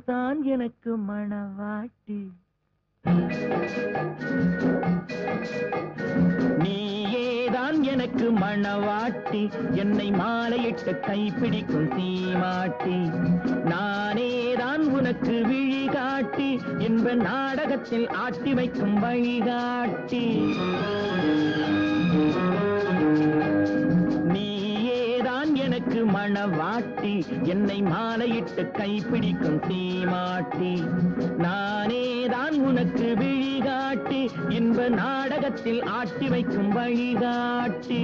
நீதான் எனக்கு மணவாட்டி நீயேதான் எனக்கு மணவாட்டி என்னை மாலையிட்டு கைப்பிடிக்கும் சீமாட்டி நானேதான் உனக்கு விழிகாட்டி என்ப நாடகத்தில் ஆட்டி வைக்கும் வழிகாட்டி நீயேதான் எனக்கு மணவாட்டி என்னை மாலையிட்டு கைப்பிடிக்கும் சீமாட்டி நானேதான் உனக்கு விழிகாட்டி இன்ப நாடகத்தில் ஆட்டி வைக்கும் வழிகாட்டி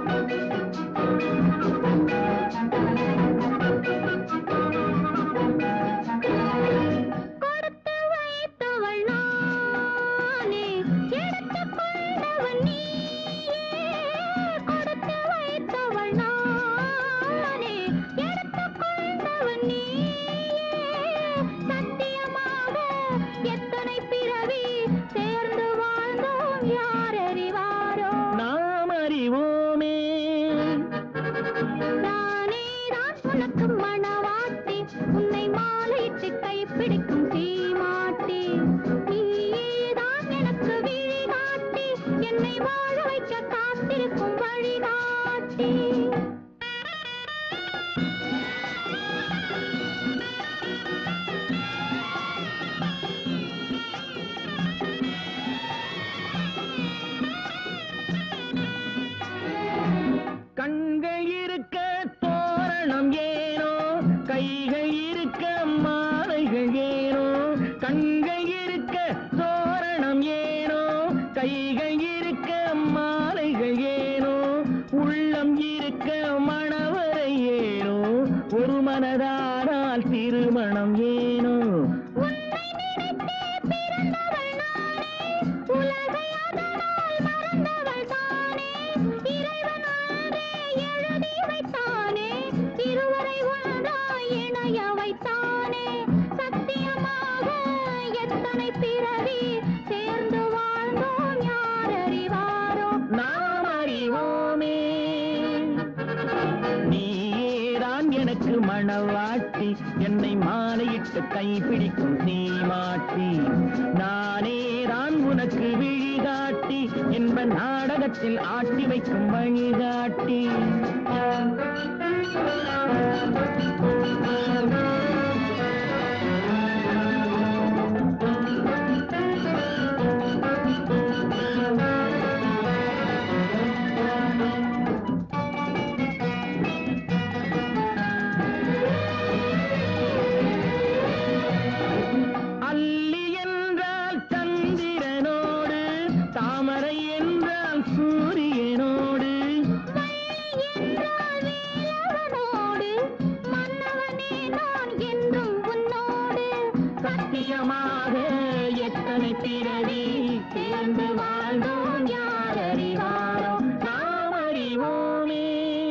கொடுத்து வைத்தவள் நானே எடுத்துக் கொண்டவன் நீயே கொடுத்து வைத்தவள் நானே எடுத்துக் கொண்டவன் நீயே சத்தியமாக எத்தனை பிறவி சேர்ந்து வாழ்ந்தோம் யார் அறிவாரோ நாம் அறிவோமே நானேதான் உனக்கு மணவாட்டி உன்னை மாலையிட்டு கைப்பிடிக்கும் சீமாட்டி நீயேதான் எனக்கு விழிகாட்டி என்னை வாழ வைக்க காத்திருக்கும் வழிகாட்டி கண்கள் இருக்க தோரணம் ஏனோ கைகள் இருக்க மாலைகள் ஏனோ கண்கள் இருக்க தோரணம் ஏனோ கைகள் இருக்க மாலைகள் ஏனோ உள்ளம் இருக்க மணவரை ஏனோ ஒரு மனதானால் திருமணம் ஏனோ உன்னை நினைத்தே பிறந்தவள் நானே உலகை அதனால் மறந்தவள் தானே இறைவன் அன்றே எழுதி வைத்தானே இருவரை ஒன்றாய் இணைய வைத்தானே சத்தியமாக எத்தனை பிறவி சேர்ந்து வாழ்ந்தோம் யார் அறிவாரோ நாம் அறிவோமே நீதான் எனக்கு மணவாட்டி என்னை மாலையிட்டு கைப்பிடிக்கும் சீமாட்டி நானேதான் உனக்கு விழிகாட்டி என்ப நாடகத்தில் ஆட்டி வைக்கும் வழிகாட்டி அல்லி என்றால் சந்திரனோடு தாமரை என்றால் சூரியனோடு என்றால் வேலவனோடு மன்னவனே நான் என்றும் உன்னோடு சத்தியமாக எத்தனை பிறவி சேர்ந்து வாழ்ந்தோம் யார் அறிவாரோ நாம் அறிவோமே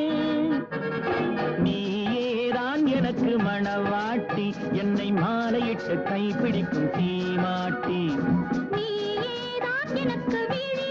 நீயேதான் எனக்கு மணவாட்டி என்னை மாலையிட்டு கைப்பிடிக்கும் சீமாட்டி நீயேதான் எனக்கு விழி